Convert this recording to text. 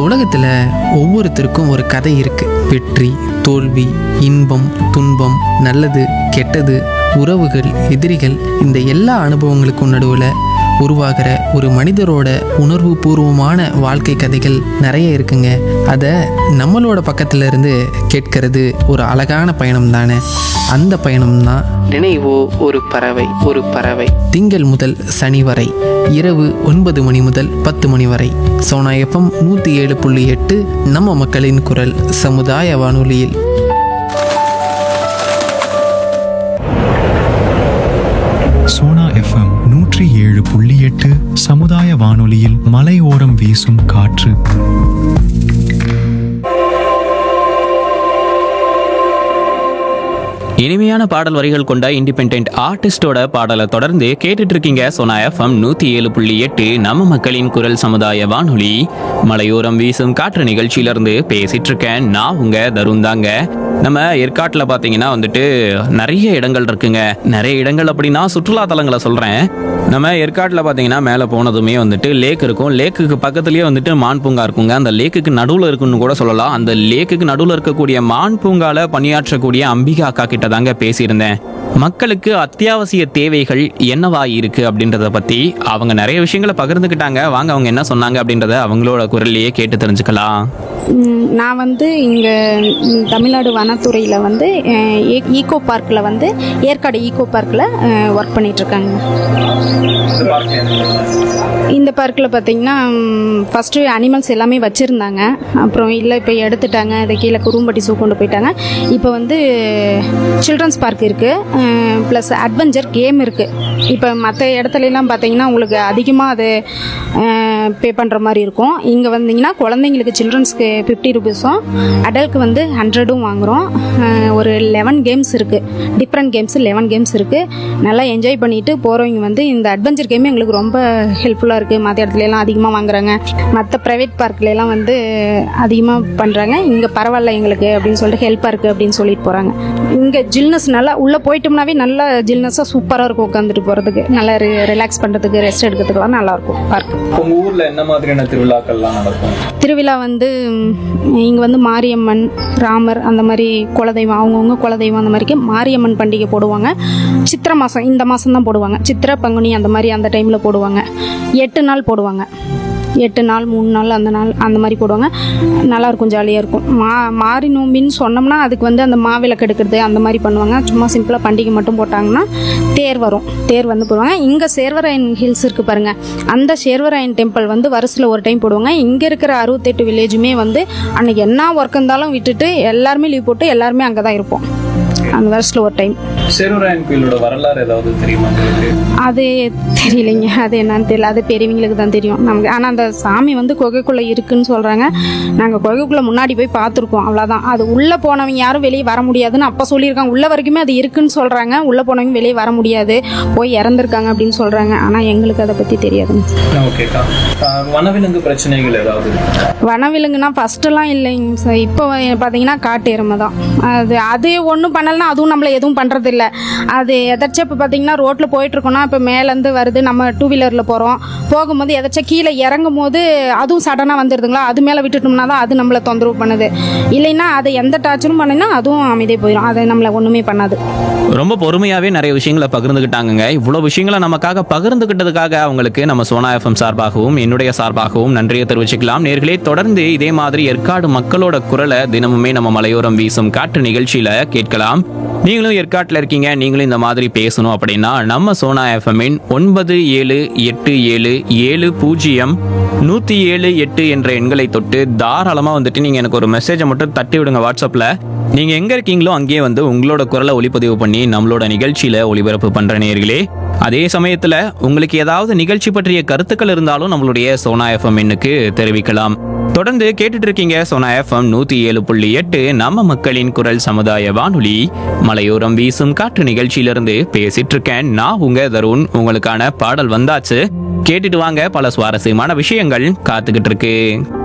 உலகத்தில் ஒவ்வொருத்தருக்கும் ஒரு கதை இருக்கு வெற்றி தோல்வி இன்பம் துன்பம் நல்லது கெட்டது உறவுகள் எதிரிகள் இந்த எல்லா அனுபவங்களுக்கும் நடுவில் உருவாகிற ஒரு மனிதரோட உணர்வு பூர்வமான வாழ்க்கை கதைகள் நிறைய இருக்குங்க அதை நம்மளோட பக்கத்துல இருந்து கேட்கறது ஒரு அழகான பயணம் தானே அந்த பயணம் தான் நினைவோ ஒரு பறவை ஒரு பறவை திங்கள் முதல் சனி வரை இரவு ஒன்பது மணி முதல் பத்து மணி வரை சோனா எஃப்எம் நூற்றி ஏழு புள்ளி எட்டு நம்ம மக்களின் குரல் சமுதாய வானொலியில் சோனா எஃப்எம் நூற்றி ஏழு புள்ளி எட்டு சமுதாய வானொலியில் மலையோரம் வீசும் காற்று இனிமையான பாடல் வரிகள் கொண்ட இண்டிபெண்ட் ஆர்டிஸ்டோட பாடலை தொடர்ந்து கேட்டுட்டு இருக்கீங்க சோனா எஃப்எம் நூத்தி ஏழு புள்ளி எட்டு நம்ம மக்களின் குரல் சமுதாய வானொலி மலையோரம் வீசும் காற்று நிகழ்ச்சியில இருந்து பேசிட்டு இருக்கேன் நான் உங்க தருண் தாங்க நம்ம ஏற்காட்டில் பார்த்தீங்கன்னா வந்துட்டு நிறைய இடங்கள் இருக்குங்க நிறைய இடங்கள் அப்படின்னா சுற்றுலா தலங்களை சொல்றேன் நம்ம ஏற்காட்டில் பார்த்தீங்கன்னா மேலே போனதுமே வந்துட்டு லேக் இருக்கும் லேக்குக்கு பக்கத்துலேயே வந்துட்டு மான் பூங்கா இருக்குங்க அந்த லேக்குக்கு நடுவில் இருக்குன்னு கூட சொல்லலாம் அந்த லேக்குக்கு நடுவில் இருக்கக்கூடிய மான் பூங்கால பணியாற்றக்கூடிய அம்பிகா அக்கா கிட்ட தாங்க பேசியிருந்தேன் மக்களுக்கு அத்தியாவசிய தேவைகள் என்னவா இருக்கு அப்படின்றத பத்தி அவங்க நிறைய விஷயங்களை பகிர்ந்துக்கிட்டாங்க வாங்க அவங்க என்ன சொன்னாங்க அப்படின்றத அவங்களோட குரல்லையே கேட்டு தெரிஞ்சுக்கலாம் ம், நான் வந்து இங்கே தமிழ்நாடு வனத்துறையில் வந்து அஹ், ஈ- ஈகோ பார்க்கில் வந்து ஏற்காடு ஈகோ பார்க்கில் ஒர்க் பண்ணிகிட்ருக்காங்க இந்த பார்க்கில் பார்த்தீங்கன்னா ஃபஸ்ட்டு அனிமல்ஸ் எல்லாமே வச்சுருந்தாங்க அப்புறம் இல்லை இப்போ எடுத்துட்டாங்க இதை கீழே குறும்பட்டி சூ கொண்டு போயிட்டாங்க இப்போ வந்து சில்ட்ரன்ஸ் பார்க் இருக்குது ப்ளஸ் அட்வென்ச்சர் கேம் இருக்குது இப்போ மற்ற இடத்துலலாம் பார்த்தீங்கன்னா உங்களுக்கு அதிகமாக அது பே பண்ணுற மாதிரி இருக்கும் இங்கே வந்தீங்கன்னா குழந்தைங்களுக்கு சில்ட்ரன்ஸ்க்கு ஃபிஃப்டி ருபீஸும் அடல்ட்க்கு வந்து ஹண்ட்ரடும் வாங்குகிறோம் ஒரு லெவன் கேம்ஸ் இருக்குது டிஃப்ரெண்ட் கேம்ஸ் லெவன் கேம்ஸ் இருக்குது நல்லா என்ஜாய் பண்ணிட்டு போகிறவங்க வந்து இந்த அட்வென்ச்சர் கேம் எங்களுக்கு ரொம்ப ஹெல்ப்ஃபுல்லாக இருக்குது மற்ற இடத்துல எல்லாம் அதிகமாக வாங்குறாங்க மற்ற ப்ரைவேட் பார்க்ல எல்லாம் வந்து அதிகமாக பண்ணுறாங்க இங்கே பரவாயில்ல எங்களுக்கு அப்படின்னு சொல்லிட்டு ஹெல்ப்பாக இருக்குது அப்படின்னு சொல்லிட்டு போகிறாங்க இங்கே ஜில்னஸ் நல்லா உள்ளே போயிட்டோம்னாவே நல்லா ஜில்னஸாக சூப்பராக இருக்கும் உட்காந்துட்டு போகிறதுக்கு நல்லா ரிலாக்ஸ் பண்ணுறதுக்கு ரெஸ்ட் எடுக்கிறதுக்குலாம் நல்லாயிருக்கும் பார்க் உங்க ஊர்ல என்ன மாதிரியான திருவிழாக்கள்லாம் நடக்கும் திருவிழா வந்து இங்கே வந்து மாரியம்மன் ராமர் அந்த மாதிரி குலதெய்வம் அவங்கவுங்க குலதெய்வம் அந்த மாதிரிக்கு மாரியம்மன் பண்டிகை போடுவாங்க சித்திரை மாதம் இந்த மாதம் தான் போடுவாங்க சித்திரை பங்குனி அந்த மாதிரி அந்த டைமில் போடுவாங்க எட்டு நாள் போடுவாங்க எட்டு நாள் மூணு நாள் அந்த நாள் அந்த மாதிரி போடுவாங்க நல்லா இருக்கும் ஜாலியாக இருக்கும் மா மாரி நோம்பின்னு சொன்னோம்னா அதுக்கு வந்து அந்த மாவிளக்கு எடுக்கிறது அந்த மாதிரி பண்ணுவாங்க சும்மா சிம்பிளாக பண்டிகை மட்டும் போட்டாங்கன்னா தேர் வரும் தேர் வந்து போடுவாங்க இங்கே சேர்வராயன் ஹில்ஸ் இருக்குது பாருங்க அந்த சேர்வராயன் டெம்பிள் வந்து வருஷத்தில் ஒரு டைம் போடுவாங்க இங்கே இருக்கிற அறுபத்தெட்டு வில்லேஜுமே வந்து அன்னைக்கு என்ன ஒர்க் இருந்தாலும் விட்டுட்டு எல்லாருமே லீவ் போட்டு எல்லாருமே அங்கே தான் இருப்போம் அந்த வருஷத்தில் ஒரு டைம் சேருராயன் கோயிலோட வரலாறு ஏதாவது தெரியுமா உங்களுக்கு அது தெரியலைங்க அது என்னன்னு தெரியல அது பெரியவங்களுக்கு தான் தெரியும் நமக்கு ஆனால் அந்த சாமி வந்து குகைக்குள்ளே இருக்குன்னு சொல்கிறாங்க நாங்கள் குகைக்குள்ளே முன்னாடி போய் பார்த்துருக்கோம் அவ்வளோதான் அது உள்ளே போனவங்க யாரும் வெளியே வர முடியாதுன்னு அப்போ சொல்லியிருக்காங்க உள்ள வரைக்குமே அது இருக்குன்னு சொல்கிறாங்க உள்ளே போனவங்க வெளியே வர முடியாது போய் இறந்துருக்காங்க அப்படின்னு சொல்கிறாங்க ஆனால் எங்களுக்கு அதை பற்றி தெரியாதுங்க ஓகேக்கா வனவிலங்கு பிரச்சனைகள் ஏதாவது இருக்கா? வனவிலங்குனா ஃபஸ்ட்டெல்லாம் இல்லைங்க சார் இப்போ பார்த்தீங்கன்னா காட்டு எருமை தான் அது அது ஒன்றும் பண்ணலைன்னா அதுவும் நம்மளை எதுவும் பண்ணுறது இல்லை அது எதாச்சும் இப்போ பார்த்தீங்கன்னா ரோட்டில் போயிட்டுருக்கோம்னா இப்போ மேலேருந்து வருது நம்ம டூ வீலரில் போகிறோம் போகும்போது எதாச்சும் கீழே இறங்கும் போது அதுவும் சடனாக வந்துடுதுங்களா அது மேலே விட்டுட்டோம்னா தான் அது நம்மளை தொந்தரவு பண்ணுது இல்லைன்னா அதை எந்த டார்ச்சரும் பண்ணினா அதுவும் அமைதியாக போயிடும் அதை நம்மளை ஒன்றுமே பண்ணாது ரொம்ப பொறுமையாவே நிறைய விஷயங்களை பகிர்ந்துக்கிட்டாங்கங்க இவ்வளவு விஷயங்களை நமக்காக பகிர்ந்துக்கிட்டதுக்காக அவங்களுக்கு நம்ம சோனா எஃப்எம் சார்பாகவும் என்னுடைய சார்பாகவும் நன்றியை தெரிவிச்சுக்கலாம் நேர்களே தொடர்ந்து இதே மாதிரி ஏற்காடு மக்களோட குரலை தினமுமே நம்ம மலையோரம் வீசும் காற்று நிகழ்ச்சியில கேட்கலாம் நீங்களும் ஏற்காட்டில் இருக்கீங்க நீங்களும் இந்த மாதிரி பேசணும் அப்படின்னா நம்ம சோனா எஃப்எம்மின் ஒன்பது ஏழு எட்டு ஏழு ஏழு பூஜ்ஜியம் நூற்றி ஏழு எட்டு என்ற எண்களை தொட்டு தாராளமாக வந்துட்டு நீங்கள் எனக்கு ஒரு மெசேஜை மட்டும் தட்டி விடுங்க வாட்ஸ்அப்பில் நீங்க எங்க இருக்கீங்களோ அங்கேயே வந்து உங்களோட குரலை ஒளிப்பதிவு பண்ணி நம்மளோட நிகழ்ச்சியில ஒளிபரப்பு பண்ற நேயர்களே அதே சமயத்துல உங்களுக்கு ஏதாவது நிகழ்ச்சி பற்றிய கருத்துக்கள் இருந்தாலும் நம்மளுடைய சோனா எஃப்எம் எண்ணுக்கு தெரிவிக்கலாம் தொடர்ந்து கேட்டுட்டு இருக்கீங்க சோனா எஃப்எம் நூத்தி ஏழு புள்ளி எட்டு நம்ம மக்களின் குரல் சமுதாய வானொலி மலையோரம் வீசும் காற்று நிகழ்ச்சியிலிருந்து பேசிட்டு இருக்கேன் நான் உங்க தருண் உங்களுக்கான பாடல் வந்தாச்சு கேட்டுட்டு வாங்க பல சுவாரஸ்யமான விஷயங்கள் காத்துக்கிட்டு இருக்கு